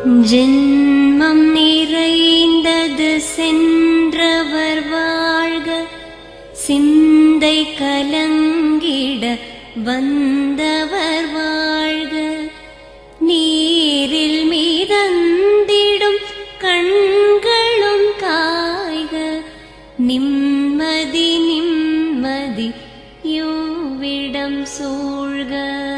ஜென்மம் நிறைந்தது சென்றவர் வாழ்க சிந்தை கலங்கிட வந்தவர் வாழ்க நீரில் மீதந்திடும் கண்களும் காய்க நிம்மதி நிம்மதி யோவிடம் சூழ்க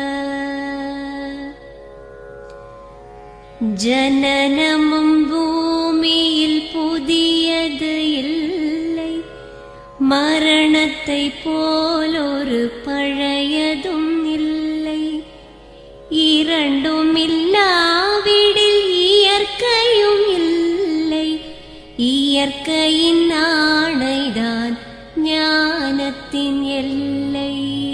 ஜனனமும் பூமியில் புதியது இல்லை மரணத்தை போலொரு பழையதும் இல்லை இரண்டும் இல்லாவிடில் இயற்கையும் இல்லை இயற்கையின் ஆணைதான் ஞானத்தின் எல்லை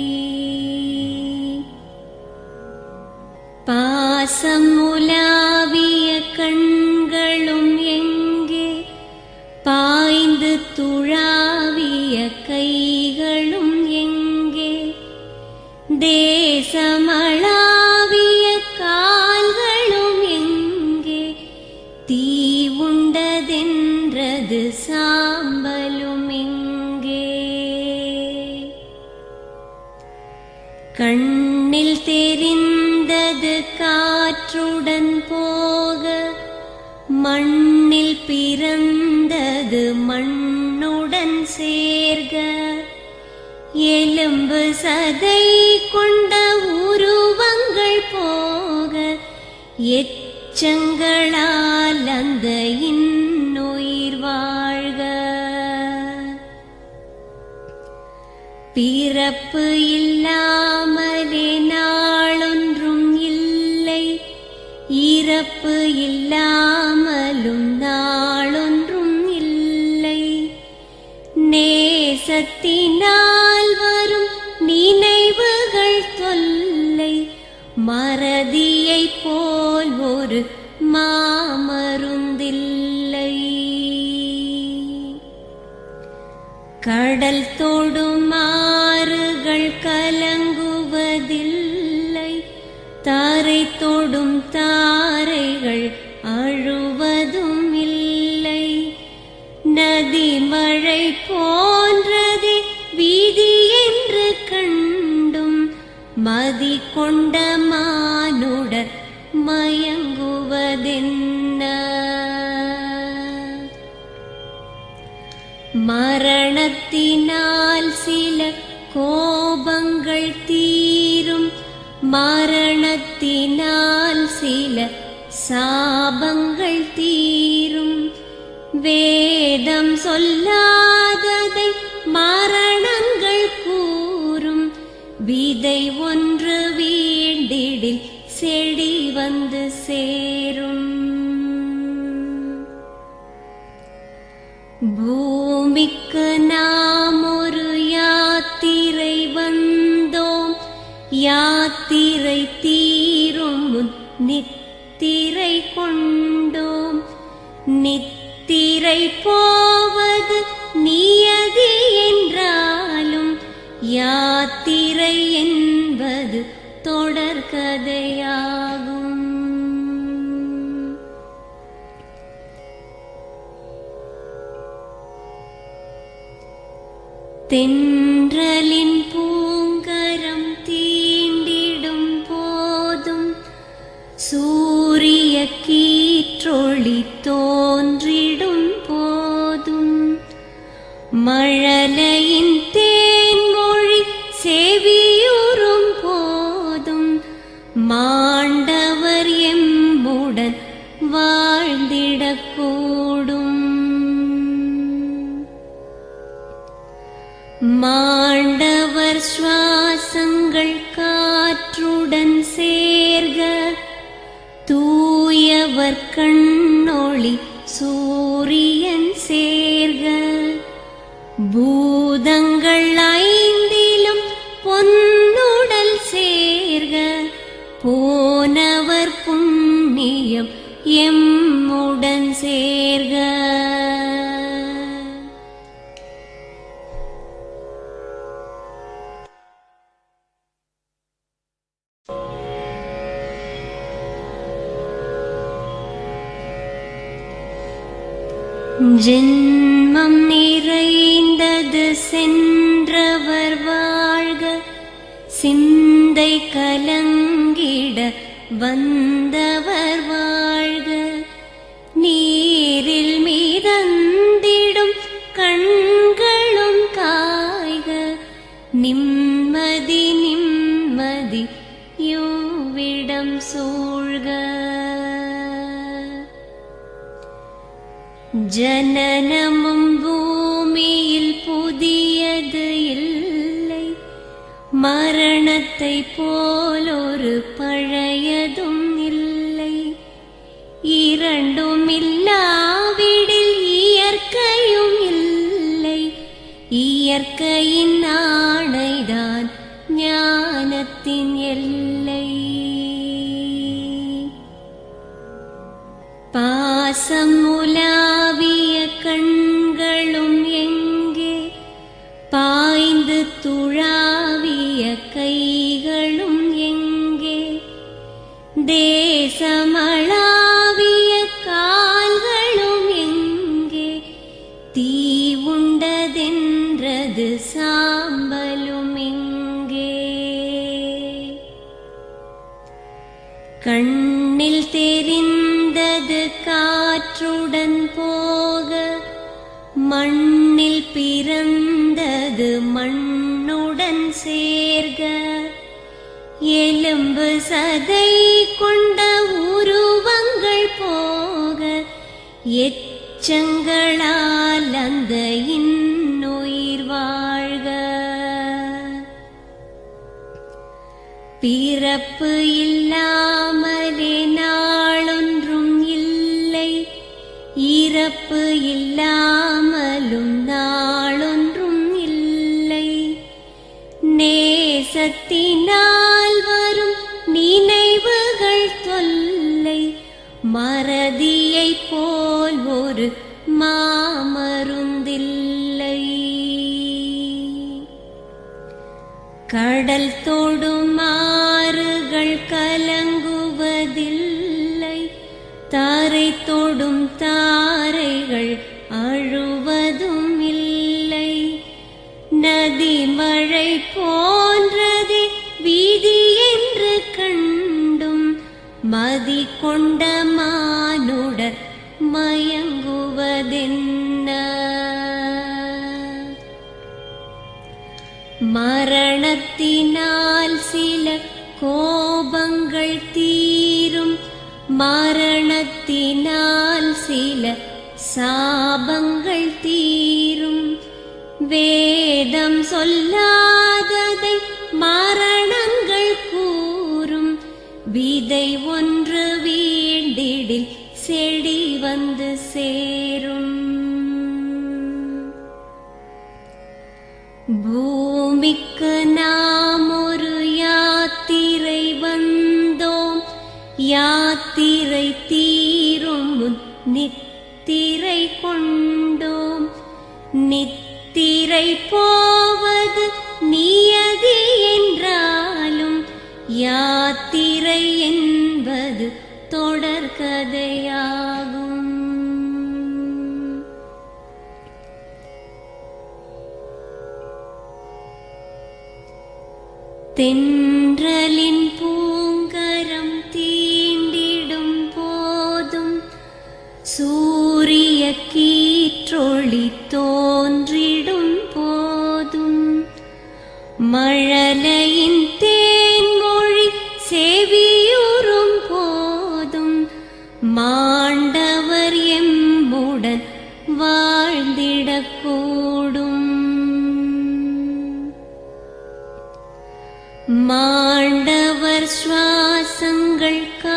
பாசம் உலாவிய கண்களும் எங்கே பாய்ந்து துழாவிய கைகளும் எங்கே தேசமளாவிய கால்களும் எங்கே தீ உண்டதென்றது சாம்பலும் எங்கே கண்ணில் தெரிந்தது காற்றுடன் போக மண்ணில் பிறந்தது மண்ணுடன் சேர்க எலும்பு சதை கொண்ட உருவங்கள் போக எச்சங்களால் அந்த இன்னுயிர் வாழ்க பிறப்பு இல்லாமலே நாளொன்றும் இல்லை இறப்பு இல்லாமலும் நாளொன்றும் இல்லை நேசத்தினால் வரும் நினைவுகள் தொல்லை மறதியைப் போல் ஒரு மாமருந்தில்லை கடல் தொடும் ஆறுகள் கலங்குவதில்லை தாரை தொடும் தாரைகள் அழுவதும் இல்லை நதி மழை போன்றதே வீதி என்று கண்டும் மதி கொண்ட மானுடர் மயங்குவதென்ன மரணத்தினால் சில கோபங்கள் தீரும் மரணத்தினால் சில சாபங்கள் தீரும் வேதம் சொல்லாததை மரணங்கள் கூறும் விதை ஒன்று வீண்டிடில் செடி வந்து சேரும் பூமிக்கு நாம் ஒரு யாத்திரை வந்தோம் யாத்திரை தீரும் முன் நித்திரை கொண்டோம் நித்திரை போவது நியதி என்றாலும் யாத்திரை என்பது தொடர்கதையாகும் தென்றலின் பூங்கரம் தீண்டிடும் போதும் சூரிய கீற்றொளி தோன்றிடும் போதும் மழலையின் தேன்மொழி செவியுறும் போதும் மாண்டவர் எம்முடன் வாழ்ந்திடக்கூடும் மாண்டவர் சுவாசங்கள் காற்றுடன் சேர்க தூயவர் கண்ணொளி சூரியன் சேர்க பூதங்கள் ஐந்திலும் பொன்னுடல் சேர்க போனவர் புண்ணியம் எம்முடன் சேர்க ஜென்மம் நிறைந்தது சென்றவர் வாழ்க சிந்தை கலங்கிட வந்தவர் வாழ்க நீரில் மீதந்திடும் கண்களும் காய்க நிம்மதி நிம்மதி யோவிடம் சூழ்க ஜனனமும் பூமியில் புதியது இல்லை மரணத்தை போலொரு பழையதும் இல்லை இரண்டும் இல்லாவிடில் இயற்கையும் இல்லை இயற்கையின் ஆணைதான் ஞானத்தின் எல்லை பாசம் உலாவிய கண்களும் எங்கே பாய்ந்து துழாவிய கைகளும் எங்கே தேசமளாவிய கால்களும் எங்கே தீ உண்டதென்றது சாம்பலும் எங்கே கண்ணில் தெரிந்தது காற்றுடன் போக மண்ணில் பிறந்தது மண்ணுடன் சேர்க எலும்பு சதை கொண்ட உருவங்கள் போக எச்சங்களால் அந்த இன்னுயிர் வாழ்க பிறப்பு இல்லாமலே நாளொன்றும் இல்லை இறப்பு இல்லாமலும் நாளொன்றும் இல்லை நேசத்தினால் வரும் நினைவுகள் தொல்லை மறதியைப் போல் ஒரு மாமருந்தில்லை கடல் தொடும் ஆறுகள் கலங்குவதில்லை தாரை தொடும் தாரைகள் அழுவதும் இல்லை நதி மழை போன்றதே வீதி என்று கண்டும் மதி கொண்ட மானுடர் மயங்குவதென்ன மரணத்தினால் சில கோபங்கள் தீரும் மரணத்தினால் சில சாபங்கள் தீரும் வேதம் சொல்லாததை மரணங்கள் கூறும் விதை ஒன்று வீண்டிடில் செடி வந்து சேரும் பூமிக்கு நாம் ஒரு யாத்திரை வந்தோம் யாத்திரை தீரும் முன் நித்திரை கொண்டோம் நித்திரை போவது நியதி என்றாலும் யாத்திரை என்பது தொடர்கதையாகும் தென்றலின் பூங்கரம் தீண்டிடும் போதும் சூரிய கீற்றொளி தோன்றிடும் போதும் மழலையின் தேன்மொழி செவியுறும் போதும் மாண்டவர் எம்முடன் வாழ்ந்திடக்கூடும் மாண்டவர் சுவாசங்கள்